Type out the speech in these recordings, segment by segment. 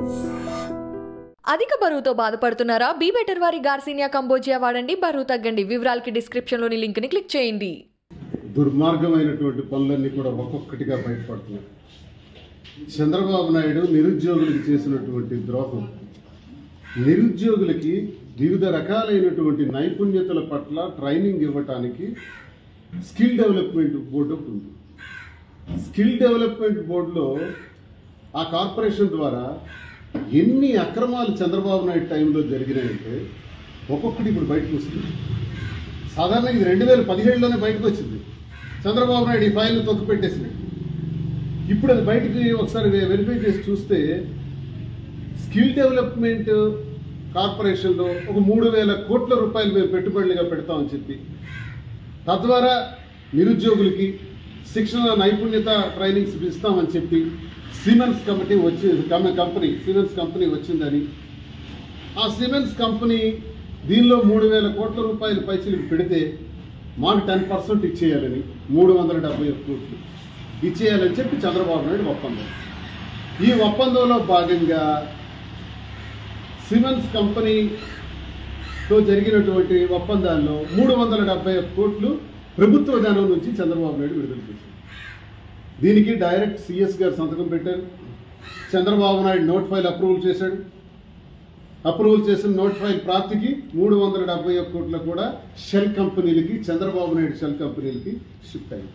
అధిక బరువుతో బాధపడుతున్నారా బీ బెటర్ వారి గార్సినియా కంబోజియా వాడండి బరువు తగ్గండి వివరాలకి డిస్క్రిప్షన్లోని లింక్ని క్లిక్ చేయండి దుర్మార్గమైనటువంటి పనులన్నీ కూడా ఒక్కొక్కటిగా బయటపడుతున్నాయి చంద్రబాబు నాయుడు నిరుద్యోగులకు చేసినటువంటి ద్రోహం నిరుద్యోగులకి వివిధ రకాలైనటువంటి నైపుణ్యతల పట్ల ట్రైనింగ్ ఇవ్వటానికి స్కిల్ డెవలప్మెంట్ బోర్డు ఒకటి ఉంది స్కిల్ డెవలప్మెంట్ బోర్డులో ఆ కార్పొరేషన్ ద్వారా ఎన్ని అక్రమాలు చంద్రబాబు నాయుడు టైంలో జరిగినాయంటే ఒక్కొక్కటి ఇప్పుడు బయటకు వస్తుంది సాధారణంగా ఇది రెండు వేల పదిహేడులోనే బయటకు వచ్చింది చంద్రబాబు నాయుడు ఈ ఫైల్ని తొక్కిపెట్టేసినాడు ఇప్పుడు అది బయటికి ఒకసారి వె- వెరిఫై చేసి చూస్తే స్కిల్ డెవలప్మెంట్ కార్పొరేషన్లో ఒక మూడు వేల కోట్ల రూపాయలు మేము పెట్టుబడులుగా పెడతామని చెప్పి తద్వారా నిరుద్యోగులకి శిక్షణ నైపుణ్యత ట్రైనింగ్స్ ఇస్తామని చెప్పి సిమెన్స్ కమిటీ వచ్చి కమ- కంపెనీ సిమెన్స్ కంపెనీ వచ్చిందని ఆ సిమెన్స్ కంపెనీ దీనిలో మూడు వేల కోట్ల రూపాయల పైసలు పెడితే మాకు టెన్ పర్సెంట్ ఇచ్చేయాలని మూడు వందల డెబ్బై ఒక్క కోట్లు ఇచ్చేయాలని చెప్పి చంద్రబాబు నాయుడు ఒప్పందం ఈ ఒప్పందంలో భాగంగా సిమెన్స్ కంపెనీతో జరిగినటువంటి ఒప్పందాల్లో మూడు వందల డెబ్బై ఒక్క కోట్లు ప్రభుత్వ ధనం నుంచి చంద్రబాబు నాయుడు విడుదల చేశారు దీనికి డైరెక్ట్ సిఎస్ గారు సంతకం పెట్టారు Chandrababu Naidu note file approval చేశాడు అప్రూవల్ చేసిన నోట్ ఫైల్ ప్రాప్తికి మూడు వందల డెబ్బై ఒక్క కోట్ల కూడా షెల్ కంపెనీలకి చంద్రబాబు నాయుడు షెల్ కంపెనీలకి షిఫ్ట్ అయింది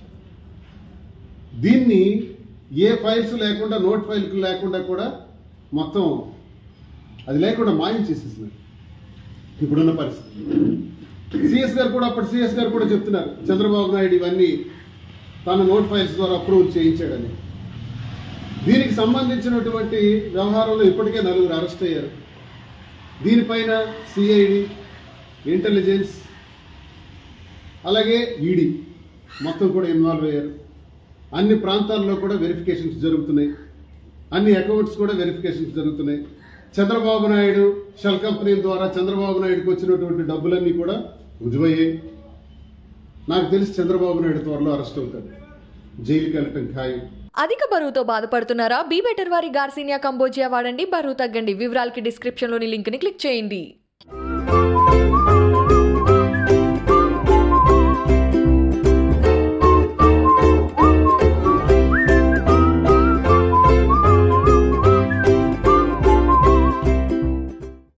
దీన్ని ఏ ఫైల్స్ లేకుండా నోట్ ఫైల్ లేకుండా కూడా మొత్తం అది లేకుండా మాయం చేసేసినారు ఇప్పుడున్న పరిస్థితి సిఎస్ గారు కూడా అప్పటి సిఎస్ గారు కూడా చెప్తున్నారు చంద్రబాబు నాయుడు ఇవన్నీ తన నోట్ ఫైల్స్ ద్వారా అప్రూవల్ చేయించాడని దీనికి సంబంధించినటువంటి వ్యవహారంలో ఇప్పటికే నలుగురు అరెస్ట్ అయ్యారు దీనిపైన సిఐడి ఇంటెలిజెన్స్ అలాగే ఈడీ మొత్తం కూడా ఇన్వాల్వ్ అయ్యారు అన్ని ప్రాంతాల్లో కూడా వెరిఫికేషన్స్ జరుగుతున్నాయి అన్ని అకౌంట్స్ కూడా వెరిఫికేషన్స్ జరుగుతున్నాయి చంద్రబాబు నాయుడు షెల్ కంపెనీల ద్వారా చంద్రబాబు నాయుడుకి వచ్చినటువంటి డబ్బులన్నీ కూడా రుజువయ్యాయి నాకు తెలిసి చంద్రబాబు నాయుడు త్వరలో అరెస్ట్ అవుతాడు జైలుకి వెళ్ళటం ఖాయం అధిక బరువుతో బాధపడుతున్నారా బీ బెటర్ వారి గార్సినియా కంబోజియా వాడండి బరువు తగ్గండి వివరాలకి డిస్క్రిప్షన్లోని లింక్ని క్లిక్ చేయండి